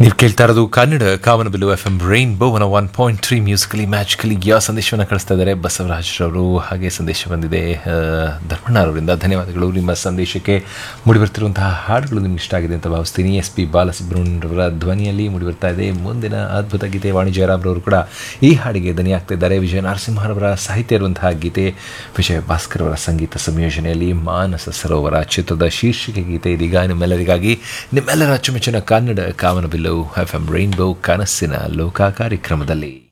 ನೀವು ಕೇಳ್ತಾ ಇರೋದು ಕನ್ನಡ ಕಾಮನಬಿಲ್ಲು ಎಫ್ ಎಂ ರೈನ್ ಬೋವನ one point three musically magically ಯಾವ ಸಂದೇಶವನ್ನು ಕಳಿಸ್ತಾ ಇದ್ದಾರೆ ಬಸವರಾಜ್ರವರು ಹಾಗೆ ಸಂದೇಶ ಬಂದಿದೆ ಆ, ಧರ್ಮಣ್ಣರವರಿಂದ ಧನ್ಯವಾದಗಳು ನಿಮ್ಮ ಸಂದೇಶಕ್ಕೆ ಮೂಡಿಬರ್ತಿರುವಂತಹ ಹಾಡುಗಳು ನಿಮ್ಗೆ ಇಷ್ಟ ಆಗಿದೆ ಅಂತ ಭಾವಿಸ್ತೀನಿ ಎಸ್ ಪಿ ಬಾಲಸುಬ್ರಹ್ಮಣ್ಯರವರ ಧ್ವನಿಯಲ್ಲಿ ಮೂಡಿಬರ್ತಾ ಇದೆ ಮುಂದಿನ ಅದ್ಭುತ ಗೀತೆ ವಾಣಿ ಜಯರಾಮ್ರವರು ಕೂಡ ಈ ಹಾಡಿಗೆ ದನಿ ಆಗ್ತಾ ಇದ್ದಾರೆ ವಿಜಯ ನರಸಿಂಹರವರ ಸಾಹಿತ್ಯ ಇರುವಂತಹ ಗೀತೆ ವಿಜಯ ಭಾಸ್ಕರ್ ಅವರ ಸಂಗೀತ ಸಂಯೋಜನೆಯಲ್ಲಿ ಮಾನಸ ಸರೋವರ ಚಿತ್ರದ ಶೀರ್ಷಿಕೆ ಗೀತೆ ಇದೀಗ ನಿಮ್ಮೆಲ್ಲರಿಗಾಗಿ ನಿಮ್ಮೆಲ್ಲರ ಅಚ್ಚುಮೆಚ್ಚಿನ ಕನ್ನಡ ಕಾಮನಬಿಲ್ಲು ಎಫ್ ಎಂ ರೈನ್ಬೋ ಕನಸಿನ ಲೋಕ ಕಾರ್ಯಕ್ರಮದಲ್ಲಿ